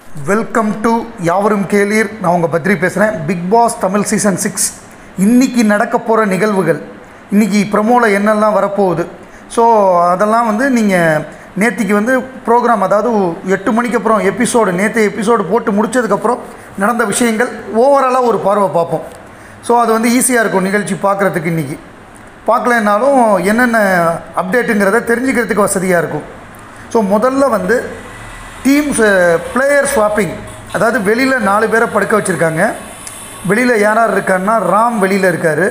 welcome to யாவரும் கேளீர் நான் உங்கள் பத்ரி பேசுகிறேன் Bigg Boss Tamil season six இன்றைக்கி நடக்க போகிற நிகழ்வுகள் இன்றைக்கி ப்ரமோவில் என்னெல்லாம் வரப்போகுது ஸோ அதெல்லாம் வந்து நீங்கள் நேத்திக்கு வந்து ப்ரோக்ராம் அதாவது எட்டு மணிக்கு அப்புறம் எபிசோடு நேற்று எபிசோடு போட்டு முடிச்சதுக்கப்புறம் நடந்த விஷயங்கள் ஓவராலாக ஒரு பார்வை பார்ப்போம் ஸோ அது வந்து ஈஸியாக இருக்கும் நிகழ்ச்சி பார்க்குறதுக்கு இன்றைக்கி பார்க்கலைன்னாலும் என்னென்ன அப்டேட்டுங்கிறத தெரிஞ்சுக்கிறதுக்கு வசதியாக இருக்கும் ஸோ முதல்ல வந்து டீம்ஸ் பிளேயர் ஸ்வாப்பிங் அதாவது வெளியில் நாலு பேரை படுக்க வச்சுருக்காங்க வெளியில் யார் யார் இருக்காருன்னா ராம் வெளியில் இருக்கார்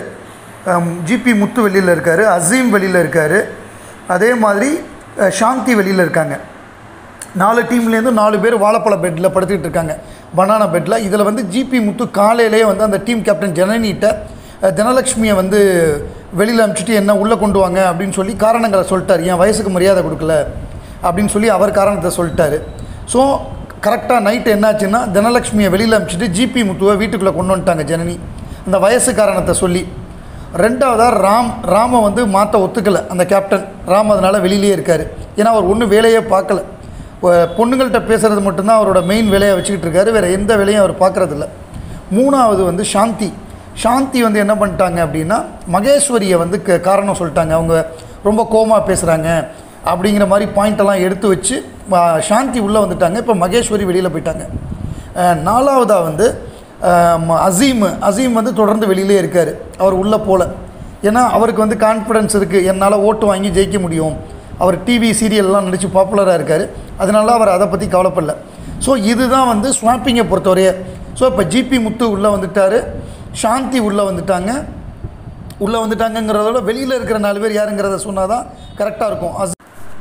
ஜிபி முத்து வெளியில் இருக்கார் அசீம் வெளியில் இருக்கார் அதே மாதிரி அஹ், சாந்தி வெளியில் இருக்காங்க நாலு டீம்லேருந்து நாலு பேர் வாழைப்பழ பெட்டில் படுத்துக்கிட்டு இருக்காங்க பனானா பெட்டில் இதில் வந்து ஜிபி முத்து காலையிலேயே வந்து அந்த டீம் கேப்டன் ஜனனிகிட்ட அஹ், தனலக்ஷ்மியை வந்து வெளியில் அனுப்பிச்சிட்டு என்ன உள்ளே கொண்டு வாங்க அப்படின்னு சொல்லி காரணங்களை சொல்லிட்டார் என் வயசுக்கு மரியாதை கொடுக்கல அப்படின்னு சொல்லி அவர் காரணத்தை சொல்லிட்டாரு ஸோ கரெக்டாக நைட்டு என்னாச்சுன்னா தனலக்ஷ்மியை வெளியில் அனுப்பிச்சிட்டு ஜிபி முத்துவை வீட்டுக்குள்ளே கொண்டு வந்துட்டாங்க ஜனனி அந்த வயசு காரணத்தை சொல்லி ரெண்டாவதாக ராம் ராமை வந்து மாற்ற ஒத்துக்கலை அந்த கேப்டன் ராம் அதனால் வெளியிலே இருக்கார் ஏன்னா அவர் ஒன்றும் வேலையே பார்க்கல ஒ- பொண்ணுங்கள்ட்ட பேசுகிறது மட்டும்தான் அவரோட மெயின் வேலையை வச்சுக்கிட்டு இருக்காரு வேறு எந்த வேலையும் அவர் பார்க்குறதில்ல மூணாவது வந்து சாந்தி சாந்தி வந்து என்ன பண்ணிட்டாங்க அப்படின்னா மகேஸ்வரியை வந்து க- காரணம் சொல்லிட்டாங்க அவங்க ரொம்ப கோமா பேசுகிறாங்க அப்படிங்கிற மாதிரி பாயிண்டெல்லாம் எடுத்து வச்சு ஆ, சாந்தி உள்ளே வந்துட்டாங்க இப்போ மகேஸ்வரி வெளியில் போயிட்டாங்க அஹ், நாலாவதாக வந்து அஹ், அசீம் அசீம் வந்து தொடர்ந்து வெளியிலே இருக்கார் அவர் உள்ளே போகல ஏன்னா அவருக்கு வந்து கான்ஃபிடன்ஸ் இருக்குது என்னால் ஓட்டு வாங்கி ஜெயிக்க முடியும் அவர் டிவி சீரியல்லாம் நடித்து பாப்புலராக இருக்கார் அதனால அவர் அதை பற்றி கவலைப்படல ஸோ இதுதான் வந்து ஸ்வாப்பிங்கை பொறுத்தவரையே ஸோ இப்போ ஜிபி முத்து உள்ளே வந்துட்டார் சாந்தி உள்ளே வந்துட்டாங்க உள்ளே வந்துட்டாங்கங்கிறத விட வெளியில் இருக்கிற நாலு பேர் யாருங்கிறத சொன்னால் தான் கரெக்டாக இருக்கும் அஸ்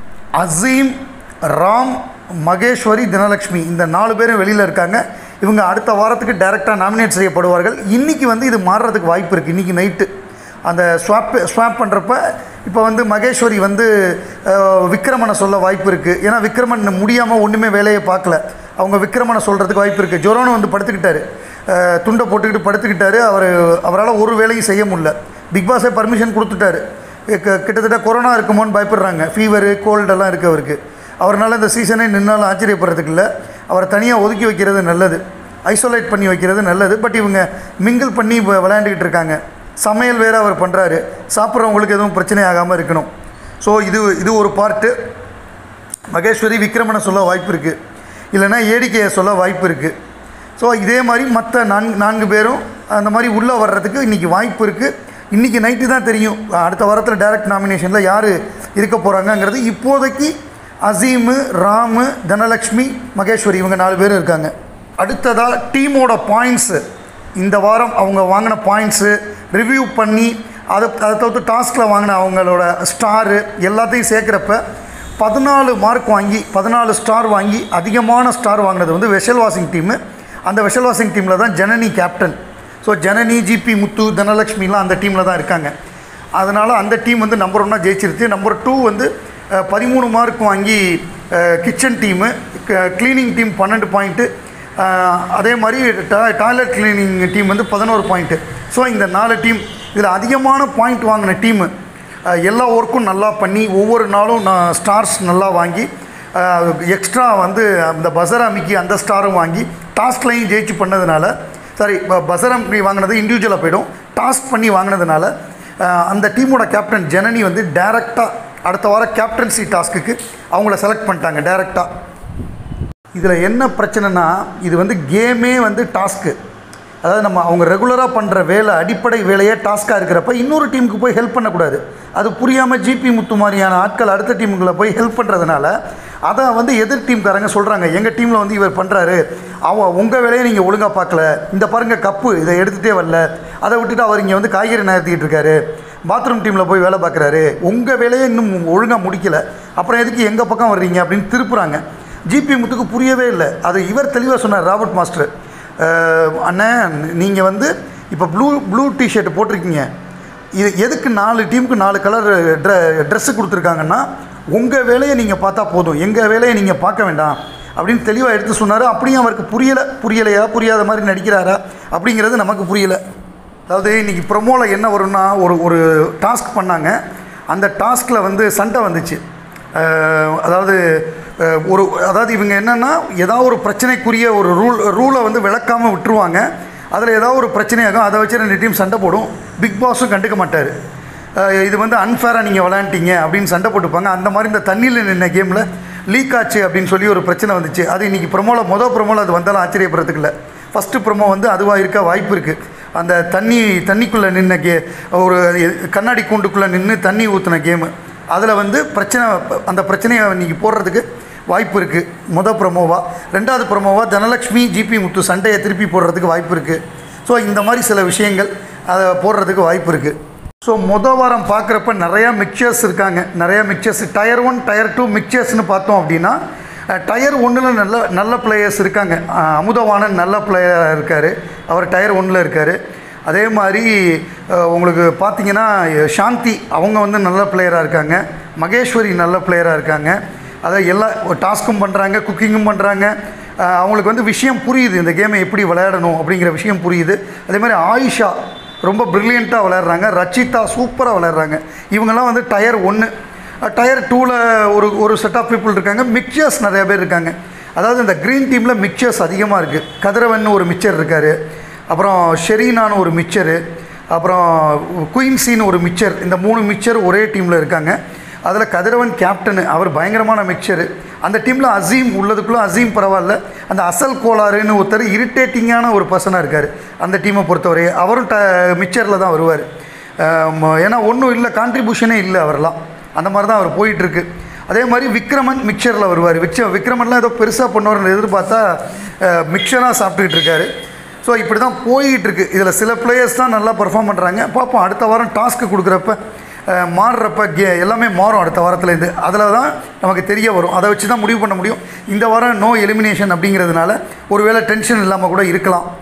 அசீம் ராம் மகேஸ்வரி தினலக்ஷ்மி இந்த நாலு பேரும் வெளியில் இருக்காங்க இவங்க அடுத்த வாரத்துக்கு டைரெக்டாக நாமினேட் செய்யப்படுவார்கள் இன்றைக்கி வந்து இது மாறுறதுக்கு வாய்ப்பு இருக்குது இன்றைக்கி நைட்டு அந்த ஸ்வாப் ஸ்வாப் பண்ணுறப்ப இப்போ வந்து மகேஸ்வரி வந்து அஹ், விக்ரமனை சொல்ல வாய்ப்பு இருக்குது ஏன்னா விக்ரமன் முடியாமல் ஒன்றுமே வேலையை பார்க்கல அவங்க விக்ரமனை சொல்கிறதுக்கு வாய்ப்பு இருக்குது ஜொரோன்னு வந்து படுத்துக்கிட்டாரு அஹ், துண்டை போட்டுக்கிட்டு படுத்துக்கிட்டாரு அவர் அவரால் ஒரு வேலையும் செய்ய முடியல பிக் பாஸே பர்மிஷன் கொடுத்துட்டாரு க- கிட்டத்தட்ட கொரோனா இருக்குமோன்னு பயப்படுறாங்க ஃபீவரு கோல்டெல்லாம் இருக்குது அவருக்கு அவரால் இந்த சீசனே நின்னாலும் ஆச்சரியப்படுறதுக்கு இல்லை அவரை தனியாக ஒதுக்கி வைக்கிறது நல்லது ஐசோலேட் பண்ணி வைக்கிறது நல்லது பட் இவங்க மிங்கிள் பண்ணி வ- விளையாண்டுக்கிட்டு இருக்காங்க சமையல் வேறு அவர் பண்ணுறாரு சாப்பிட்றவங்களுக்கு எதுவும் பிரச்சனை ஆகாமல் இருக்கணும் ஸோ இது இது ஒரு பார்ட்டு மகேஸ்வரி விக்ரமனை சொல்ல வாய்ப்பு இருக்குது இல்லைன்னா ஏடிக்கையை சொல்ல வாய்ப்பு இருக்குது ஸோ இதே மாதிரி மற்ற நான்கு நான்கு பேரும் அந்த மாதிரி உள்ளே வர்றதுக்கு இன்றைக்கி வாய்ப்பு இருக்குது இன்றைக்கி நைட்டு தான் தெரியும் அடுத்த வாரத்தில் டைரக்ட் நாமினேஷனில் யார் இருக்க போகிறாங்கங்கிறது இப்போதைக்கு அசீமு ராமு தனலக்ஷ்மி மகேஸ்வரி இவங்க நாலு பேர் இருக்காங்க அடுத்ததாக டீமோட பாயிண்ட்ஸு இந்த வாரம் அவங்க வாங்கின பாயிண்ட்ஸு ரிவ்யூ பண்ணி அதை அதை தவிர்த்து டாஸ்கில் வாங்கின அவங்களோட ஸ்டாரு எல்லாத்தையும் சேர்க்குறப்ப பதினாலு மார்க் வாங்கி பதினாலு ஸ்டார் வாங்கி அதிகமான ஸ்டார் வாங்கினது வந்து வெஷல் வாஷிங் டீமு அந்த வெஷல் வாஷிங் டீமில் தான் Janani captain so Janani GP Muthu தனலக்ஷ்மிலாம் அந்த டீமில் தான் இருக்காங்க அதனால் அந்த டீம் வந்து நம்பர் ஒன்னாக ஜெயிச்சிருச்சு நம்பர் டூ வந்து அஹ், பதிமூணு மார்க் வாங்கி கிச்சன் டீமு க்ளீனிங் டீம் பன்னெண்டு பாயிண்ட்டு அதே மாதிரி டா டாய்லெட் க்ளீனிங் டீம் வந்து பதினோரு பாயிண்ட்டு ஸோ இந்த நாலு டீம் இதில் அதிகமான பாயிண்ட் வாங்கின டீமு அஹ் எல்லா ஒர்க்கும் நல்லா பண்ணி ஒவ்வொரு நாளும் நான் ஸ்டார்ஸ் நல்லா வாங்கி எக்ஸ்ட்ரா வந்து அந்த பசர் அமிக்கி அந்த ஸ்டாரும் வாங்கி டாஸ்க்லையும் ஜெயிச்சு பண்ணதுனால சாரி பசர் அமிக்கி வாங்கினது இண்டிவிஜுவலாக போயிடும் டாஸ்க் பண்ணி வாங்கினதுனால அஹ் அந்த டீமோட கேப்டன் ஜனனி வந்து டைரெக்டாக அடுத்த வாரம் கேப்டன்சி டாஸ்க்குக்கு அவங்கள செலக்ட் பண்ணிட்டாங்க டைரெக்டாக இதில் என்ன பிரச்சனைனா இது வந்து கேமே வந்து டாஸ்க்கு அதாவது நம்ம அவங்க ரெகுலராக பண்ணுற வேலை அடிப்படை வேலையே டாஸ்க்காக இருக்கிறப்ப இன்னொரு டீமுக்கு போய் ஹெல்ப் பண்ணக்கூடாது அது புரியாமல் ஜிபி முத்து மாதிரியான ஆட்கள் அடுத்த டீமுக்குள்ளே போய் ஹெல்ப் பண்ணுறதுனால அதை வந்து எதிர் டீம்காரங்க சொல்கிறாங்க எங்கள் டீமில் வந்து இவர் பண்ணுறாரு அவ உங்கள் வேலையை நீங்கள் ஒழுங்காக பார்க்கல இந்த பாருங்கள் கப்பு இதை எடுத்துகிட்டே வரல அதை விட்டுட்டு அவர் இங்கே வந்து காய்கறி நகர்த்திக்கிட்டு இருக்காரு பாத்ரூம் டீமில் போய் வேலை பார்க்குறாரு உங்கள் வேலையை இன்னும் ஒழுங்காக முடிக்கல அப்புறம் எதுக்கு எங்கள் பக்கம் வர்றீங்க அப்படின்னு திருப்புறாங்க ஜிபி முத்துக்கு புரியவே இல்லை அது இவர் தெளிவாக சொன்னார் ராபர்ட் மாஸ்டர் அஹ், அண்ணன் நீங்கள் வந்து இப்போ ப்ளூ ப்ளூ டிஷர்ட் போட்டிருக்கீங்க இது எதுக்கு நாலு டீமுக்கு நாலு கலர் ட்ரெ ட்ரெஸ்ஸு கொடுத்துருக்காங்கன்னா உங்கள் வேலையை நீங்கள் பார்த்தா போதும் எங்கள் வேலையை நீங்கள் பார்க்க வேண்டாம் அப்படின்னு தெளிவாக எடுத்து சொன்னார் அப்படியும் அவருக்கு புரியலை புரியலையா புரியாத மாதிரி நடிக்கிறாரா அப்படிங்கிறது நமக்கு புரியலை அதாவது இன்றைக்கி ப்ரொமோவில் என்ன வரும்னா ஒரு ஒரு டாஸ்க் பண்ணாங்க அந்த டாஸ்கில் வந்து சண்டை வந்துச்சு அஹ், அதாவது அஹ், ஒரு அதாவது இவங்க என்னென்னா ஏதாவது ஒரு பிரச்சனைக்குரிய ஒரு ரூல் ரூலை வந்து விளக்காமல் விட்டுருவாங்க அதில் ஏதாவது ஒரு பிரச்சனையாகும் அதை வச்சு ரெண்டு டீம் சண்டை போடும் பிக் பாஸும் கண்டுக்க மாட்டார் அஹ் இது வந்து அன்ஃபேராக நீங்கள் விளையாண்டீங்க அப்படின்னு சண்டை போட்டுப்பாங்க அந்த மாதிரி இந்த தண்ணியில் நின்ன கேமில் லீக் ஆச்சு அப்படின்னு சொல்லி ஒரு பிரச்சனை வந்துச்சு அது இன்றைக்கி ப்ரொமோவில் மொதல் ப்ரொமோவில் அது வந்தாலும் ஆச்சரியப்படுறதுக்கு இல்லை ஃபஸ்ட்டு ப்ரொமோ வந்து அதுவாக இருக்க வாய்ப்பு இருக்குது அந்த தண்ணி தண்ணிக்குள்ளே நின்ன கே ஒரு கண்ணாடி கூண்டுக்குள்ளே நின்று தண்ணி ஊற்றின கேமு அதில் வந்து பிரச்சனை அந்த பிரச்சனையை இன்றைக்கி போடுறதுக்கு வாய்ப்பு இருக்குது மொதல் ப்ரொமோவா ரெண்டாவது ப்ரொமோவா தனலக்ஷ்மி ஜிபி முத்து சண்டையை திருப்பி போடுறதுக்கு வாய்ப்பு இருக்குது ஸோ இந்த மாதிரி சில விஷயங்கள் அதை போடுறதுக்கு வாய்ப்பு இருக்குது ஸோ மொதல் வாரம் பார்க்குறப்ப நிறையா மிக்சர்ஸ் இருக்காங்க நிறையா mixers tier one tier two மிக்சர்ஸ்னு பார்த்தோம் அப்படின்னா டயர் ஒன்றில் நல்ல நல்ல பிளேயர்ஸ் இருக்காங்க அஹ் அமுதவாணன் நல்ல பிளேயராக இருக்கார் அவர் டயர் ஒன்றில் இருக்கார் அதே மாதிரி அஹ், உங்களுக்கு பார்த்தீங்கன்னா சாந்தி அவங்க வந்து நல்ல பிளேயராக இருக்காங்க மகேஸ்வரி நல்ல பிளேயராக இருக்காங்க அதை எல்லா டாஸ்க்கும் பண்ணுறாங்க குக்கிங்கும் பண்ணுறாங்க அவங்களுக்கு வந்து விஷயம் புரியுது இந்த கேமை எப்படி விளையாடணும் அப்படிங்கிற விஷயம் புரியுது அதே மாதிரி ஆயிஷா ரொம்ப ப்ரில்லியண்ட்டாக விளையாடுறாங்க ரச்சிதா சூப்பராக விளையாடுறாங்க இவங்கெல்லாம் வந்து டயர் ஒன்று டயர் டூவில் ஒரு ஒரு செட் ஆஃப் பீப்புள் இருக்காங்க மிக்சர்ஸ் நிறைய பேர் இருக்காங்க அதாவது இந்த க்ரீன் டீமில் மிக்சர்ஸ் அதிகமாக இருக்குது கதிரவன் ஒரு மிக்சர் இருக்கார் அப்புறம் ஷெரீனான்னு ஒரு மிக்சரு அப்புறம் குயின்சின்னு ஒரு மிக்சர் இந்த மூணு மிக்சர் ஒரே டீமில் இருக்காங்க அதில் கதிரவன் கேப்டனு அவர் பயங்கரமான மிக்சரு அந்த டீமில் அசீம் உள்ளதுக்குள்ளே அசீம் பரவாயில்ல அந்த அசல் கோளாறுன்னு ஒருத்தர் இரிட்டேட்டிங்கான ஒரு பர்சனாக இருக்கார் அந்த டீமை பொறுத்தவரை அவரும் ட மிக்சரில் தான் வருவார் ஏன்னா ஒன்றும் இல்லை கான்ட்ரிபியூஷனே இல்லை அவரெல்லாம் அந்த மாதிரி தான் அவர் போயிட்டுருக்கு அதே மாதிரி விக்ரமன் மிக்சரில் வருவார் விக்ஷ விக்ரமன்லாம் ஏதோ பெருசாக பண்ணுவார்னு எதிர்பார்த்தா மிக்சராக சாப்பிட்டுக்கிட்டு இருக்காரு ஸோ இப்படி தான் போயிட்டு இருக்கு இதில் சில பிளேயர்ஸ் தான் நல்லா பெர்ஃபார்ம் பண்ணுறாங்க பார்ப்போம் அடுத்த வாரம் டாஸ்க்கு கொடுக்குறப்ப அஹ், மாறுறப்ப கே எல்லாமே மாறும் அடுத்த வாரத்துலேருந்து அதில் தான் நமக்கு தெரிய வரும் அதை வச்சு தான் முடிவு பண்ண முடியும் இந்த வாரம் நோ எலிமினேஷன் அப்படிங்கிறதுனால ஒருவேளை டென்ஷன் இல்லாமல் கூட இருக்கலாம்